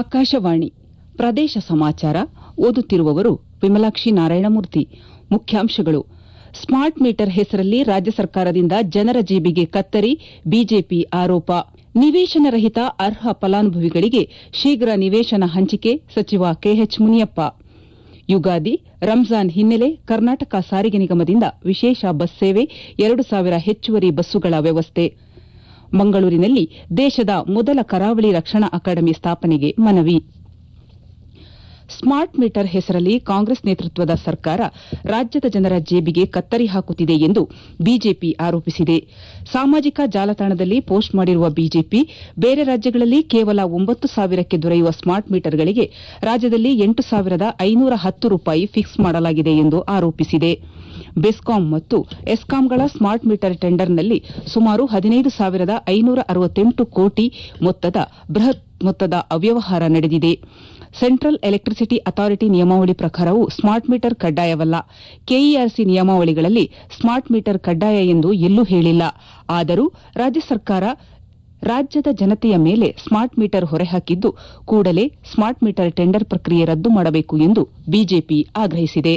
ಆಕಾಶವಾಣಿ ಪ್ರದೇಶ ಸಮಾಚಾರ ಓದುತ್ತಿರುವವರು ವಿಮಲಾಕ್ಷಿ ನಾರಾಯಣಮೂರ್ತಿ ಮುಖ್ಯಾಂಶಗಳು ಸ್ಮಾರ್ಟ್ ಮೀಟರ್ ಹೆಸರಲ್ಲಿ ರಾಜ್ಯ ಸರ್ಕಾರದಿಂದ ಜನರ ಜೇಬಿಗೆ ಕತ್ತರಿ ಬಿಜೆಪಿ ಆರೋಪ ನಿವೇಶನ ರಹಿತ ಅರ್ಹ ಫಲಾನುಭವಿಗಳಿಗೆ ಶೀಘ್ರ ನಿವೇಶನ ಹಂಚಿಕೆ ಸಚಿವ ಕೆಎಚ್ ಮುನಿಯಪ್ಪ ಯುಗಾದಿ ರಂಜಾನ್ ಹಿನ್ನೆಲೆ ಕರ್ನಾಟಕ ಸಾರಿಗೆ ನಿಗಮದಿಂದ ವಿಶೇಷ ಬಸ್ ಸೇವೆ ಎರಡು ಸಾವಿರ ಹೆಚ್ಚುವರಿ ಬಸ್ಸುಗಳ ವ್ಯವಸ್ಥೆ ಮಂಗಳೂರಿನಲ್ಲಿ ದೇಶದ ಮೊದಲ ಕರಾವಳಿ ರಕ್ಷಣಾ ಅಕಾಡೆಮಿ ಸ್ಥಾಪನೆಗೆ ಮನವಿ ಸ್ಮಾರ್ಟ್ ಮೀಟರ್ ಹೆಸರಲ್ಲಿ ಕಾಂಗ್ರೆಸ್ ನೇತೃತ್ವದ ಸರ್ಕಾರ ರಾಜ್ಯದ ಜನರ ಜೇಬಿಗೆ ಕತ್ತರಿ ಹಾಕುತ್ತಿದೆ ಎಂದು ಬಿಜೆಪಿ ಆರೋಪಿಸಿದೆ ಸಾಮಾಜಿಕ ಜಾಲತಾಣದಲ್ಲಿ ಪೋಸ್ಟ್ ಮಾಡಿರುವ ಬಿಜೆಪಿ ಬೇರೆ ರಾಜ್ಯಗಳಲ್ಲಿ ಕೇವಲ ಒಂಬತ್ತು ಸಾವಿರಕ್ಕೆ ದೊರೆಯುವ ಸ್ಮಾರ್ಟ್ ಮೀಟರ್ಗಳಿಗೆ ರಾಜ್ಯದಲ್ಲಿ ಎಂಟು ಸಾವಿರದ ಐನೂರ ಹತ್ತು ರೂಪಾಯಿ ಫಿಕ್ಸ್ ಮಾಡಲಾಗಿದೆ ಎಂದು ಆರೋಪಿಸಿದೆ ಬೆಸ್ಕಾಂ ಮತ್ತು ಎಸ್ಕಾಂಗಳ ಸ್ಮಾರ್ಟ್ ಮೀಟರ್ ಟೆಂಡರ್ನಲ್ಲಿ ಸುಮಾರು ಹದಿನೈದು ಸಾವಿರದ ಐನೂರ ಅರವತ್ತೆಂಟು ಕೋಟಿ ಮೊತ್ತದ ಬೃಹತ್ ಮೊತ್ತದ ಅವ್ಯವಹಾರ ನಡೆದಿದೆ ಸೆಂಟ್ರಲ್ ಎಲೆಕ್ಟಿಸಿಟಿ ಅಥಾರಿಟಿ ನಿಯಮಾವಳಿ ಪ್ರಕಾರವೂ ಸ್ಮಾರ್ಟ್ ಮೀಟರ್ ಕಡ್ಡಾಯವಲ್ಲ ಕೆಇಆರ್ಸಿ ನಿಯಮಾವಳಿಗಳಲ್ಲಿ ಸ್ಮಾರ್ಟ್ ಮೀಟರ್ ಕಡ್ಡಾಯ ಎಂದು ಎಲ್ಲೂ ಹೇಳಿಲ್ಲ ಆದರೂ ರಾಜ್ಯ ಸರ್ಕಾರ ರಾಜ್ಯದ ಜನತೆಯ ಮೇಲೆ ಸ್ಮಾರ್ಟ್ ಮೀಟರ್ ಹೊರೆಹಾಕಿದ್ದು ಕೂಡಲೇ ಸ್ಮಾರ್ಟ್ ಮೀಟರ್ ಟೆಂಡರ್ ಪ್ರಕ್ರಿಯೆ ರದ್ದು ಮಾಡಬೇಕು ಎಂದು ಬಿಜೆಪಿ ಆಗ್ರಹಿಸಿದೆ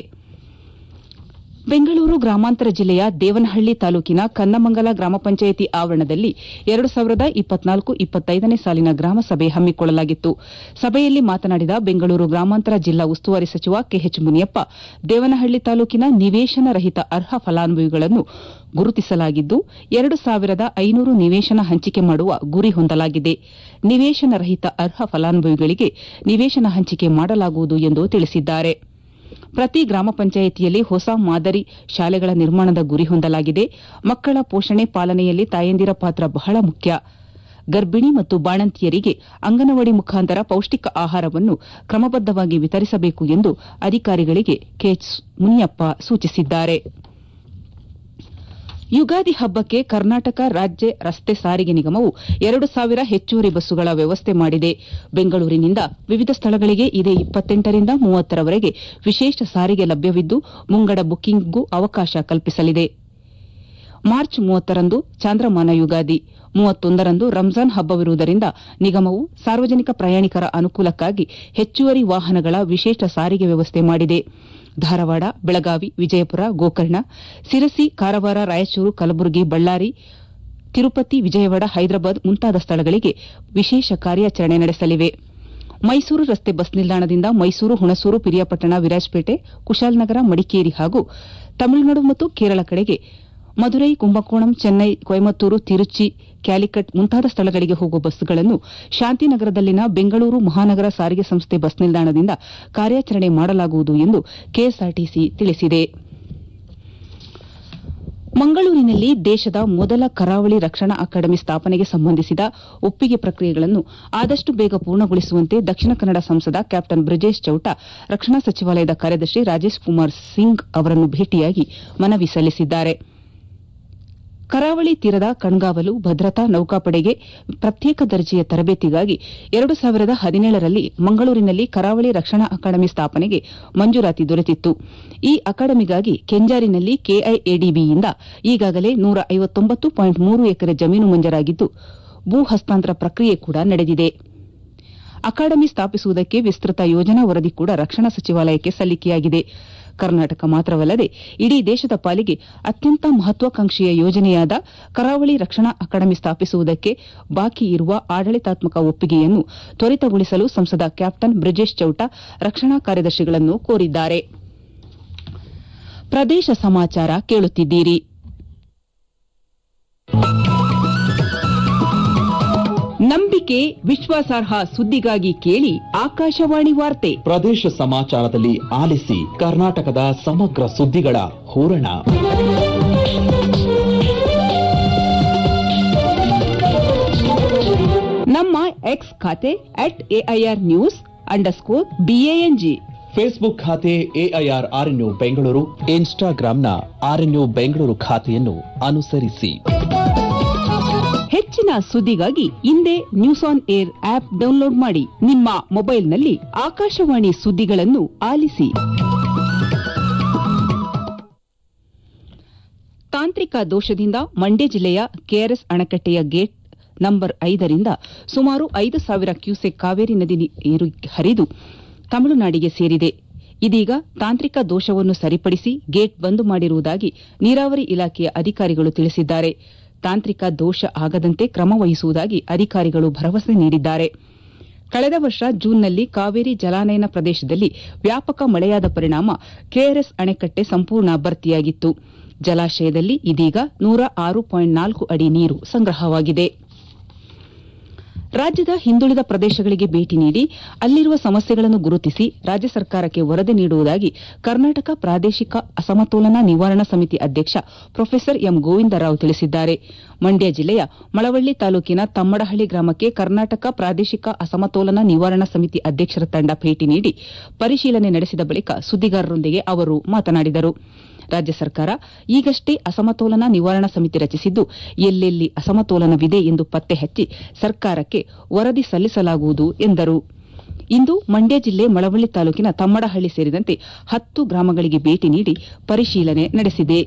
ಬೆಂಗಳೂರು ಗ್ರಾಮಾಂತರ ಜಿಲ್ಲೆಯ ದೇವನಹಳ್ಳಿ ತಾಲೂಕಿನ ಕನ್ನಮಂಗಲ ಗ್ರಾಮ ಪಂಚಾಯಿತಿ ಆವರಣದಲ್ಲಿ ಎರಡು ಸಾವಿರದ ಇಪ್ಪತ್ನಾಲ್ಕು ಇಪ್ಪತ್ತೈದನೇ ಸಾಲಿನ ಗ್ರಾಮ ಸಭೆ ಹಮ್ಮಿಕೊಳ್ಳಲಾಗಿತ್ತು ಸಭೆಯಲ್ಲಿ ಮಾತನಾಡಿದ ಬೆಂಗಳೂರು ಗ್ರಾಮಾಂತರ ಜಿಲ್ಲಾ ಉಸ್ತುವಾರಿ ಸಚಿವ ಕೆಎಚ್ ಮುನಿಯಪ್ಪ ದೇವನಹಳ್ಳಿ ತಾಲೂಕಿನ ನಿವೇಶನ ರಹಿತ ಅರ್ಹ ಫಲಾನುಭವಿಗಳನ್ನು ಗುರುತಿಸಲಾಗಿದ್ದು ಎರಡು ಸಾವಿರದ ಐನೂರು ನಿವೇಶನ ಹಂಚಿಕೆ ಮಾಡುವ ಗುರಿ ಹೊಂದಲಾಗಿದೆ ನಿವೇಶನ ರಹಿತ ಅರ್ಹ ಫಲಾನುಭವಿಗಳಿಗೆ ನಿವೇಶನ ಹಂಚಿಕೆ ಮಾಡಲಾಗುವುದು ಎಂದು ತಿಳಿಸಿದ್ದಾರೆ ಪ್ರತಿ ಗ್ರಾಮ ಪಂಚಾಯಿತಿಯಲ್ಲಿ ಹೊಸ ಮಾದರಿ ಶಾಲೆಗಳ ನಿರ್ಮಾಣದ ಗುರಿ ಹೊಂದಲಾಗಿದೆ ಮಕ್ಕಳ ಪೋಷಣೆ ಪಾಲನೆಯಲ್ಲಿ ತಾಯಂದಿರ ಪಾತ್ರ ಬಹಳ ಮುಖ್ಯ ಗರ್ಭಿಣಿ ಮತ್ತು ಬಾಣಂತಿಯರಿಗೆ ಅಂಗನವಾಡಿ ಮುಖಾಂತರ ಪೌಷ್ಟಿಕ ಆಹಾರವನ್ನು ಕ್ರಮಬದ್ದವಾಗಿ ವಿತರಿಸಬೇಕು ಎಂದು ಅಧಿಕಾರಿಗಳಿಗೆ ಕೆಎಚ್ ಮುನಿಯಪ್ಪ ಸೂಚಿಸಿದ್ದಾರೆ ಯುಗಾದಿ ಹಬ್ಬಕ್ಕೆ ಕರ್ನಾಟಕ ರಾಜ್ಯ ರಸ್ತೆ ಸಾರಿಗೆ ನಿಗಮವು ಎರಡು ಸಾವಿರ ಹೆಚ್ಚುವರಿ ಬಸ್ಸುಗಳ ವ್ಯವಸ್ಥೆ ಮಾಡಿದೆ ಬೆಂಗಳೂರಿನಿಂದ ವಿವಿಧ ಸ್ಥಳಗಳಿಗೆ ಇದೇ ಇಪ್ಪತ್ತೆಂಟರಿಂದ ಮೂವತ್ತರವರೆಗೆ ವಿಶೇಷ ಸಾರಿಗೆ ಲಭ್ಯವಿದ್ದು ಮುಂಗಡ ಬುಕಿಂಗ್ಗೂ ಅವಕಾಶ ಕಲ್ಪಿಸಲಿದೆ ಮಾರ್ಚ್ ಮೂವತ್ತರಂದು ಚಾಂದ್ರಮಾನ ಯುಗಾದಿ ಮೂವತ್ತೊಂದರಂದು ರಂಜಾನ್ ಹಬ್ಬವಿರುವುದರಿಂದ ನಿಗಮವು ಸಾರ್ವಜನಿಕ ಪ್ರಯಾಣಿಕರ ಅನುಕೂಲಕ್ಕಾಗಿ ಹೆಚ್ಚುವರಿ ವಾಹನಗಳ ವಿಶೇಷ ಸಾರಿಗೆ ವ್ಯವಸ್ಥೆ ಮಾಡಿದೆ ಧಾರವಾಡ ಬೆಳಗಾವಿ ವಿಜಯಪುರ ಗೋಕರ್ಣ ಸಿರಸಿ ಕಾರವಾರ ರಾಯಚೂರು ಕಲಬುರಗಿ ಬಳ್ಳಾರಿ ತಿರುಪತಿ ವಿಜಯವಾಡ ಹೈದರಾಬಾದ್ ಮುಂತಾದ ಸ್ಥಳಗಳಿಗೆ ವಿಶೇಷ ಕಾರ್ಯಾಚರಣೆ ನಡೆಸಲಿವೆ ಮೈಸೂರು ರಸ್ತೆ ಬಸ್ ನಿಲ್ದಾಣದಿಂದ ಮೈಸೂರು ಹುಣಸೂರು ಪಿರಿಯಾಪಟ್ಟಣ ವಿರಾಜಪೇಟೆ ಕುಶಾಲನಗರ ಮಡಿಕೇರಿ ಹಾಗೂ ತಮಿಳುನಾಡು ಮತ್ತು ಕೇರಳ ಕಡೆಗೆ ಮದುರೈ ಕುಂಭಕೋಣಂ ಚೆನ್ನೈ ಕೊಯಮತ್ತೂರು ತಿರುಚಿ ಕ್ಯಾಲಿಕಟ್ ಮುಂತಾದ ಸ್ಥಳಗಳಿಗೆ ಹೋಗುವ ಬಸ್ಗಳನ್ನು ಶಾಂತಿನಗರದಲ್ಲಿನ ಬೆಂಗಳೂರು ಮಹಾನಗರ ಸಾರಿಗೆ ಸಂಸ್ಥೆ ಬಸ್ ನಿಲ್ದಾಣದಿಂದ ಕಾರ್ಯಾಚರಣೆ ಮಾಡಲಾಗುವುದು ಎಂದು ಕೆಎಸ್ಆರ್ಟಿಸಿ ತಿಳಿಸಿದೆ ಮಂಗಳೂರಿನಲ್ಲಿ ದೇಶದ ಮೊದಲ ಕರಾವಳಿ ರಕ್ಷಣಾ ಅಕಾಡೆಮಿ ಸ್ಥಾಪನೆಗೆ ಸಂಬಂಧಿಸಿದ ಒಪ್ಪಿಗೆ ಪ್ರಕ್ರಿಯೆಗಳನ್ನು ಆದಷ್ಟು ಬೇಗ ಪೂರ್ಣಗೊಳಿಸುವಂತೆ ದಕ್ಷಿಣ ಕನ್ನಡ ಸಂಸದ ಕ್ಯಾಪ್ಟನ್ ಬ್ರಿಜೇಶ್ ಚೌಟ ರಕ್ಷಣಾ ಸಚಿವಾಲಯದ ಕಾರ್ಯದರ್ಶಿ ರಾಜೇಶ್ ಕುಮಾರ್ ಸಿಂಗ್ ಅವರನ್ನು ಭೇಟಿಯಾಗಿ ಮನವಿ ಸಲ್ಲಿಸಿದ್ದಾರೆ ಕರಾವಳಿ ತೀರದ ಕಣ್ಗಾವಲು ಭದ್ರತಾ ನೌಕಾಪಡೆಗೆ ಪ್ರತ್ಯೇಕ ದರ್ಜೆಯ ತರಬೇತಿಗಾಗಿ ಎರಡು ಸಾವಿರದ ಹದಿನೇಳರಲ್ಲಿ ಮಂಗಳೂರಿನಲ್ಲಿ ಕರಾವಳಿ ರಕ್ಷಣಾ ಅಕಾಡೆಮಿ ಸ್ಥಾಪನೆಗೆ ಮಂಜೂರಾತಿ ದೊರೆತಿತ್ತು ಈ ಅಕಾಡೆಮಿಗಾಗಿ ಕೆಂಜಾರಿನಲ್ಲಿ ಕೆಐಎಡಿಬಿಯಿಂದ ಈಗಾಗಲೇ ನೂರ ಐವತ್ತೊಂಬತ್ತು ಪಾಯಿಂಟ್ ಮೂರು ಎಕರೆ ಜಮೀನು ಮಂಜೂರಾಗಿದ್ದು ಭೂ ಹಸ್ತಾಂತರ ಪ್ರಕ್ರಿಯೆ ಕೂಡ ನಡೆದಿದೆ ಅಕಾಡೆಮಿ ಸ್ಥಾಪಿಸುವುದಕ್ಕೆ ವಿಸ್ತೃತ ಯೋಜನಾ ವರದಿ ಕೂಡ ರಕ್ಷಣಾ ಸಚಿವಾಲಯಕ್ಕೆ ಸಲ್ಲಿಕೆಯಾಗಿದೆ ಕರ್ನಾಟಕ ಮಾತ್ರವಲ್ಲದೆ ಇಡೀ ದೇಶದ ಪಾಲಿಗೆ ಅತ್ಯಂತ ಮಹತ್ವಾಕಾಂಕ್ಷೆಯ ಯೋಜನೆಯಾದ ಕರಾವಳಿ ರಕ್ಷಣಾ ಅಕಾಡೆಮಿ ಸ್ಥಾಪಿಸುವುದಕ್ಕೆ ಬಾಕಿ ಇರುವ ಆಡಳಿತಾತ್ಮಕ ಒಪ್ಪಿಗೆಯನ್ನು ತ್ವರಿತಗೊಳಿಸಲು ಸಂಸದ ಕ್ಯಾಪ್ಟನ್ ಬ್ರಿಜೇಶ್ ಚೌಟ ರಕ್ಷಣಾ ಕಾರ್ಯದರ್ಶಿಗಳನ್ನು ಕೋರಿದ್ದಾರೆ ಪ್ರದೇಶ ಸಮಾಚಾರ ಕೇಳುತ್ತಿದ್ದೀರಿ ನಂಬಿಕೆ ವಿಶ್ವಾಸಾರ್ಹ ಸುದ್ದಿಗಾಗಿ ಕೇಳಿ ಆಕಾಶವಾಣಿ ವಾರ್ತೆ ಪ್ರದೇಶ ಸಮಾಚಾರದಲ್ಲಿ ಆಲಿಸಿ ಕರ್ನಾಟಕದ ಸಮಗ್ರ ಸುದ್ದಿಗಳ ಹೂರಣ ನಮ್ಮ ಎಕ್ಸ್ ಖಾತೆ at AIR news underscore BANG Facebook ಖಾತೆ ಎಐಆರ್ ಆರ್ಎನ್ಯು ಬೆಂಗಳೂರು ಇನ್ಸ್ಟಾಗ್ರಾಂನ ಆರ್ಎನ್ಯು ಬೆಂಗಳೂರು ಖಾತೆಯನ್ನು ಅನುಸರಿಸಿ ಹೆಚ್ಚಿನ ಸುದ್ದಿಗಾಗಿ ಹಿಂದೆ news on air app download ಮಾಡಿ ನಿಮ್ಮ ಮೊಬೈಲ್ನಲ್ಲಿ ಆಕಾಶವಾಣಿ ಸುದ್ದಿಗಳನ್ನು ಆಲಿಸಿ ತಾಂತ್ರಿಕ ದೋಷದಿಂದ ಮಂಡ್ಯ ಜಿಲ್ಲೆಯ ಕೆಆರ್ಎಸ್ ಅಣೆಕಟ್ಟೆಯ ಗೇಟ್ ನಂಬರ್ ಐದರಿಂದ ಸುಮಾರು ಐದು ಸಾವಿರ ಕ್ಯೂಸೆಕ್ ಕಾವೇರಿ ನದಿ ನೀರು ಹರಿದು ತಮಿಳುನಾಡಿಗೆ ಸೇರಿದೆ ಇದೀಗ ತಾಂತ್ರಿಕ ದೋಷವನ್ನು ಸರಿಪಡಿಸಿ ಗೇಟ್ ಬಂದ್ ಮಾಡಿರುವುದಾಗಿ ನೀರಾವರಿ ಇಲಾಖೆಯ ಅಧಿಕಾರಿಗಳು ತಿಳಿಸಿದ್ದಾರೆ ತಾಂತ್ರಿಕ ದೋಷ ಆಗದಂತೆ ಕ್ರಮ ವಹಿಸುವುದಾಗಿ ಅಧಿಕಾರಿಗಳು ಭರವಸೆ ನೀಡಿದ್ದಾರೆ ಕಳೆದ ವರ್ಷ ಜೂನ್ನಲ್ಲಿ ಕಾವೇರಿ ಜಲಾನಯನ ಪ್ರದೇಶದಲ್ಲಿ ವ್ಯಾಪಕ ಮಳೆಯಾದ ಪರಿಣಾಮ ಕೆಆರ್ಎಸ್ ಅಣೆಕಟ್ಟೆ ಸಂಪೂರ್ಣ ಭರ್ತಿಯಾಗಿತ್ತು ಜಲಾಶಯದಲ್ಲಿ ಇದೀಗ ನೂರ ಆರು ಪಾಯಿಂಟ್ ನಾಲ್ಕು ಅಡಿ ನೀರು ಸಂಗ್ರಹವಾಗಿದೆ ರಾಜ್ಯದ ಹಿಂದುಳಿದ ಪ್ರದೇಶಗಳಿಗೆ ಭೇಟಿ ನೀಡಿ ಅಲ್ಲಿರುವ ಸಮಸ್ಯೆಗಳನ್ನು ಗುರುತಿಸಿ ರಾಜ್ಯ ಸರ್ಕಾರಕ್ಕೆ ವರದಿ ನೀಡುವುದಾಗಿ ಕರ್ನಾಟಕ ಪ್ರಾದೇಶಿಕ ಅಸಮತೋಲನ ನಿವಾರಣಾ ಸಮಿತಿ ಅಧ್ಯಕ್ಷ ಪ್ರೊಫೆಸರ್ ಎಂ ಗೋವಿಂದರಾವ್ ತಿಳಿಸಿದ್ದಾರೆ ಮಂಡ್ಯ ಜಿಲ್ಲೆಯ ಮಳವಳ್ಳಿ ತಾಲೂಕಿನ ತಮ್ಮಡಹಳ್ಳಿ ಗ್ರಾಮಕ್ಕೆ ಕರ್ನಾಟಕ ಪ್ರಾದೇಶಿಕ ಅಸಮತೋಲನ ನಿವಾರಣಾ ಸಮಿತಿ ಅಧ್ಯಕ್ಷರ ತಂಡ ಭೇಟಿ ನೀಡಿ ಪರಿಶೀಲನೆ ನಡೆಸಿದ ಬಳಿಕ ಸುದ್ದಿಗಾರರೊಂದಿಗೆ ಅವರು ಮಾತನಾಡಿದರು ರಾಜ್ಯ ಸರ್ಕಾರ ಈಗಷ್ಟೇ ಅಸಮತೋಲನ ನಿವಾರಣಾ ಸಮಿತಿ ರಚಿಸಿದ್ದು ಎಲ್ಲೆಲ್ಲಿ ಅಸಮತೋಲನವಿದೆ ಎಂದು ಪತ್ತೆ ಹಚ್ಚಿ ಸರ್ಕಾರಕ್ಕೆ ವರದಿ ಸಲ್ಲಿಸಲಾಗುವುದು ಎಂದರು ಇಂದು ಮಂಡ್ಯ ಜಿಲ್ಲೆ ಮಳವಳ್ಳಿ ತಾಲೂಕಿನ ತಮ್ಮಡಹಳ್ಳಿ ಸೇರಿದಂತೆ ಹತ್ತು ಗ್ರಾಮಗಳಿಗೆ ಭೇಟಿ ನೀಡಿ ಪರಿಶೀಲನೆ ನಡೆಸಿದೆ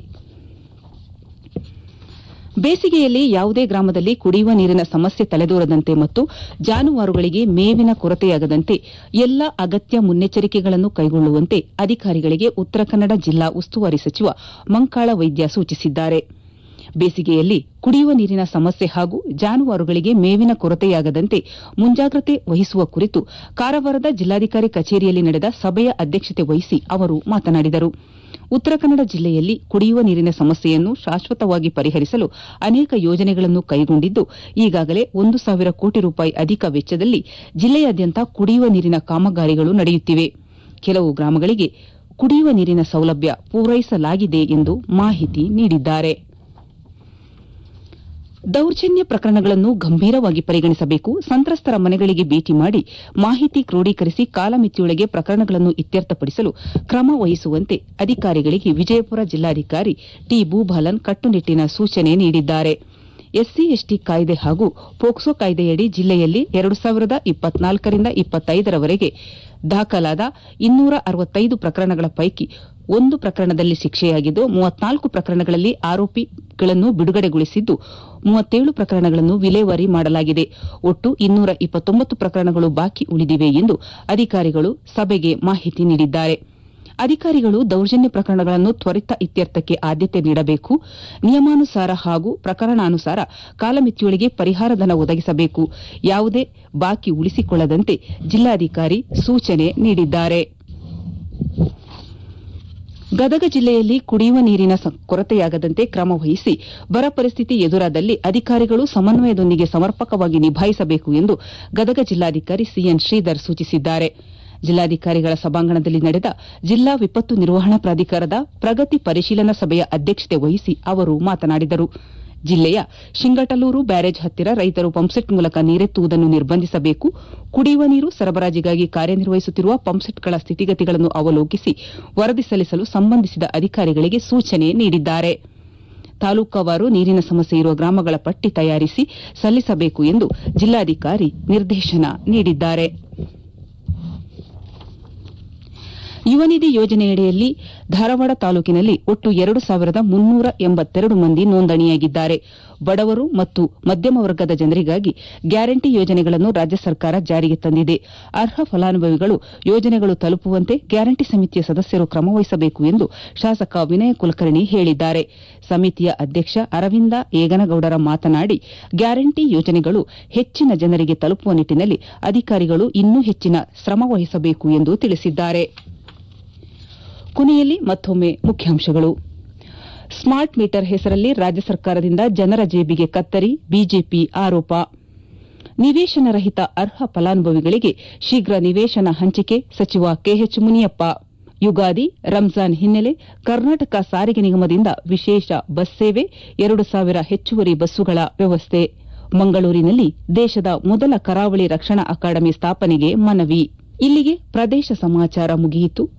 ಬೇಸಿಗೆಯಲ್ಲಿ ಯಾವುದೇ ಗ್ರಾಮದಲ್ಲಿ ಕುಡಿಯುವ ನೀರಿನ ಸಮಸ್ಯೆ ತಲೆದೋರದಂತೆ ಮತ್ತು ಜಾನುವಾರುಗಳಿಗೆ ಮೇವಿನ ಕೊರತೆಯಾಗದಂತೆ ಎಲ್ಲ ಅಗತ್ಯ ಮುನ್ನೆಚ್ಚರಿಕೆಗಳನ್ನು ಕೈಗೊಳ್ಳುವಂತೆ ಅಧಿಕಾರಿಗಳಿಗೆ ಉತ್ತರ ಕನ್ನಡ ಜಿಲ್ಲಾ ಉಸ್ತುವಾರಿ ಸಚಿವ ಮಂಕಾಳ ವೈದ್ಯ ಸೂಚಿಸಿದ್ದಾರೆ ಬೇಸಿಗೆಯಲ್ಲಿ ಕುಡಿಯುವ ನೀರಿನ ಸಮಸ್ಯೆ ಹಾಗೂ ಜಾನುವಾರುಗಳಿಗೆ ಮೇವಿನ ಕೊರತೆಯಾಗದಂತೆ ಮುಂಜಾಗ್ರತೆ ವಹಿಸುವ ಕುರಿತು ಕಾರವಾರದ ಜಿಲ್ಲಾಧಿಕಾರಿ ಕಚೇರಿಯಲ್ಲಿ ನಡೆದ ಸಭೆಯ ಅಧ್ಯಕ್ಷತೆ ವಹಿಸಿ ಅವರು ಮಾತನಾಡಿದರು ಉತ್ತರ ಕನ್ನಡ ಜಿಲ್ಲೆಯಲ್ಲಿ ಕುಡಿಯುವ ನೀರಿನ ಸಮಸ್ಯೆಯನ್ನು ಶಾಶ್ವತವಾಗಿ ಪರಿಹರಿಸಲು ಅನೇಕ ಯೋಜನೆಗಳನ್ನು ಕೈಗೊಂಡಿದ್ದು ಈಗಾಗಲೇ ಒಂದು ಸಾವಿರ ಕೋಟಿ ರೂಪಾಯಿ ಅಧಿಕ ವೆಚ್ಚದಲ್ಲಿ ಜಿಲ್ಲೆಯಾದ್ಯಂತ ಕುಡಿಯುವ ನೀರಿನ ಕಾಮಗಾರಿಗಳು ನಡೆಯುತ್ತಿವೆ ಕೆಲವು ಗ್ರಾಮಗಳಿಗೆ ಕುಡಿಯುವ ನೀರಿನ ಸೌಲಭ್ಯ ಪೂರೈಸಲಾಗಿದೆ ಎಂದು ಮಾಹಿತಿ ನೀಡಿದ್ದಾರೆ ದೌರ್ಜನ್ಯ ಪ್ರಕರಣಗಳನ್ನು ಗಂಭೀರವಾಗಿ ಪರಿಗಣಿಸಬೇಕು ಸಂತ್ರಸ್ತರ ಮನೆಗಳಿಗೆ ಭೇಟಿ ಮಾಡಿ ಮಾಹಿತಿ ಕ್ರೋಢೀಕರಿಸಿ ಕಾಲಮಿತಿಯೊಳಗೆ ಪ್ರಕರಣಗಳನ್ನು ಇತ್ಯರ್ಥಪಡಿಸಲು ಕ್ರಮ ವಹಿಸುವಂತೆ ಅಧಿಕಾರಿಗಳಿಗೆ ವಿಜಯಪುರ ಜಿಲ್ಲಾಧಿಕಾರಿ ಟಿ ಭೂಬಾಲನ್ ಕಟ್ಟುನಿಟ್ಟಿನ ಸೂಚನೆ ನೀಡಿದ್ದಾರೆ ಎಸ್ಸಿ ಎಸ್ಟಿ ಕಾಯ್ದೆ ಹಾಗೂ ಪೋಕ್ಸೋ ಕಾಯ್ದೆಯಡಿ ಜಿಲ್ಲೆಯಲ್ಲಿ ಎರಡು ಸಾವಿರದ ಇಪ್ಪತ್ನಾಲ್ಕರಿಂದ ಇಪ್ಪತ್ತೈದರವರೆಗೆ ದಾಖಲಾದ ಇನ್ನೂರ ಅರವತ್ತೈದು ಪ್ರಕರಣಗಳ ಪೈಕಿ ಒಂದು ಪ್ರಕರಣದಲ್ಲಿ ಶಿಕ್ಷೆಯಾಗಿದ್ದು ಮೂವತ್ನಾಲ್ಕು ಪ್ರಕರಣಗಳಲ್ಲಿ ಆರೋಪಿಗಳನ್ನು ಬಿಡುಗಡೆಗೊಳಿಸಿದ್ದು ಮೂವತ್ತೇಳು ಪ್ರಕರಣಗಳನ್ನು ವಿಲೇವಾರಿ ಮಾಡಲಾಗಿದೆ ಒಟ್ಟು ಇನ್ನೂರ ಇಪ್ಪತ್ತೊಂಬತ್ತು ಪ್ರಕರಣಗಳು ಬಾಕಿ ಉಳಿದಿವೆ ಎಂದು ಅಧಿಕಾರಿಗಳು ಸಭೆಗೆ ಮಾಹಿತಿ ನೀಡಿದ್ದಾರೆ ಅಧಿಕಾರಿಗಳು ದೌರ್ಜನ್ಯ ಪ್ರಕರಣಗಳನ್ನು ತ್ವರಿತ ಇತ್ಯರ್ಥಕ್ಕೆ ಆದ್ಯತೆ ನೀಡಬೇಕು ನಿಯಮಾನುಸಾರ ಹಾಗೂ ಪ್ರಕರಣಾನುಸಾರ ಕಾಲಮಿತಿಯೊಳಗೆ ಪರಿಹಾರ ಧನ ಒದಗಿಸಬೇಕು ಯಾವುದೇ ಬಾಕಿ ಉಳಿಸಿಕೊಳ್ಳದಂತೆ ಜಿಲ್ಲಾಧಿಕಾರಿ ಸೂಚನೆ ನೀಡಿದ್ದಾರೆ ಗದಗ ಜಿಲ್ಲೆಯಲ್ಲಿ ಕುಡಿಯುವ ನೀರಿನ ಕೊರತೆಯಾಗದಂತೆ ಕ್ರಮ ವಹಿಸಿ ಬರ ಪರಿಸ್ಥಿತಿ ಎದುರಾದಲ್ಲಿ ಅಧಿಕಾರಿಗಳು ಸಮನ್ವಯದೊಂದಿಗೆ ಸಮರ್ಪಕವಾಗಿ ನಿಭಾಯಿಸಬೇಕು ಎಂದು ಗದಗ ಜಿಲ್ಲಾಧಿಕಾರಿ ಸಿಎನ್ ಶ್ರೀಧರ್ ಸೂಚಿಸಿದ್ದಾರೆ ಜಿಲ್ಲಾಧಿಕಾರಿಗಳ ಸಭಾಂಗಣದಲ್ಲಿ ನಡೆದ ಜಿಲ್ಲಾ ವಿಪತ್ತು ನಿರ್ವಹಣಾ ಪ್ರಾಧಿಕಾರದ ಪ್ರಗತಿ ಪರಿಶೀಲನಾ ಸಭೆಯ ಅಧ್ಯಕ್ಷತೆ ವಹಿಸಿ ಅವರು ಮಾತನಾಡಿದರು ಜಿಲ್ಲೆಯ ಶಿಂಗಟಲೂರು ಬ್ಯಾರೇಜ್ ಹತ್ತಿರ ರೈತರು ಪಂಪ್ಸೆಟ್ ಮೂಲಕ ನೀರೆತ್ತುವುದನ್ನು ನಿರ್ಬಂಧಿಸಬೇಕು ಕುಡಿಯುವ ನೀರು ಸರಬರಾಜಿಗಾಗಿ ಕಾರ್ಯನಿರ್ವಹಿಸುತ್ತಿರುವ ಪಂಪ್ಸೆಟ್ಗಳ ಸ್ಥಿತಿಗತಿಗಳನ್ನು ಅವಲೋಕಿಸಿ ವರದಿ ಸಲ್ಲಿಸಲು ಸಂಬಂಧಿಸಿದ ಅಧಿಕಾರಿಗಳಿಗೆ ಸೂಚನೆ ನೀಡಿದ್ದಾರೆ ತಾಲೂಕವಾರು ನೀರಿನ ಸಮಸ್ಯೆ ಇರುವ ಗ್ರಾಮಗಳ ಪಟ್ಟಿ ತಯಾರಿಸಿ ಸಲ್ಲಿಸಬೇಕು ಎಂದು ಜಿಲ್ಲಾಧಿಕಾರಿ ನಿರ್ದೇಶನ ನೀಡಿದ್ದಾರೆ ಯುವನಿಧಿ ಯೋಜನೆಯಡಿಯಲ್ಲಿ ಧಾರವಾಡ ತಾಲೂಕಿನಲ್ಲಿ ಒಟ್ಟು ಎರಡು ಸಾವಿರದ ಮುನ್ನೂರ ಎಂಬತ್ತೆರಡು ಮಂದಿ ನೋಂದಣಿಯಾಗಿದ್ದಾರೆ ಬಡವರು ಮತ್ತು ಮಧ್ಯಮ ವರ್ಗದ ಜನರಿಗಾಗಿ ಗ್ಯಾರಂಟಿ ಯೋಜನೆಗಳನ್ನು ರಾಜ್ಯ ಸರ್ಕಾರ ಜಾರಿಗೆ ತಂದಿದೆ ಅರ್ಹ ಫಲಾನುಭವಿಗಳು ಯೋಜನೆಗಳು ತಲುಪುವಂತೆ ಗ್ಯಾರಂಟಿ ಸಮಿತಿಯ ಸದಸ್ಯರು ಕ್ರಮವಹಿಸಬೇಕು ಎಂದು ಶಾಸಕ ವಿನಯ ಕುಲಕರ್ಣಿ ಹೇಳಿದ್ದಾರೆ ಸಮಿತಿಯ ಅಧ್ಯಕ್ಷ ಅರವಿಂದ ಏಗನಗೌಡರ ಮಾತನಾಡಿ ಗ್ಯಾರಂಟಿ ಯೋಜನೆಗಳು ಹೆಚ್ಚಿನ ಜನರಿಗೆ ತಲುಪುವ ನಿಟ್ಟಿನಲ್ಲಿ ಅಧಿಕಾರಿಗಳು ಇನ್ನೂ ಹೆಚ್ಚಿನ ಶ್ರಮ ವಹಿಸಬೇಕು ಎಂದು ತಿಳಿಸಿದ್ದಾರೆ ಕೊನೆಯಲ್ಲಿ ಮತ್ತೊಮ್ಮೆ ಮುಖ್ಯಾಂಶಗಳು ಸ್ಮಾರ್ಟ್ ಮೀಟರ್ ಹೆಸರಲ್ಲಿ ರಾಜ್ಯ ಸರ್ಕಾರದಿಂದ ಜನರ ಜೇಬಿಗೆ ಕತ್ತರಿ ಬಿಜೆಪಿ ಆರೋಪ ನಿವೇಶನ ರಹಿತ ಅರ್ಹ ಫಲಾನುಭವಿಗಳಿಗೆ ಶೀಘ್ರ ನಿವೇಶನ ಹಂಚಿಕೆ ಸಚಿವ ಕೆಎಚ್ ಮುನಿಯಪ್ಪ ಯುಗಾದಿ ರಂಜಾನ್ ಹಿನ್ನೆಲೆ ಕರ್ನಾಟಕ ಸಾರಿಗೆ ನಿಗಮದಿಂದ ವಿಶೇಷ ಬಸ್ ಸೇವೆ ಎರಡು ಸಾವಿರ ಹೆಚ್ಚುವರಿ ಬಸ್ಸುಗಳ ವ್ಯವಸ್ಥೆ ಮಂಗಳೂರಿನಲ್ಲಿ ದೇಶದ ಮೊದಲ ಕರಾವಳಿ ರಕ್ಷಣಾ ಅಕಾಡೆಮಿ ಸ್ಥಾಪನೆಗೆ ಮನವಿ ಇಲ್ಲಿಗೆ ಪ್ರದೇಶ ಸಮಾಚಾರ ಮುಗಿಯಿತು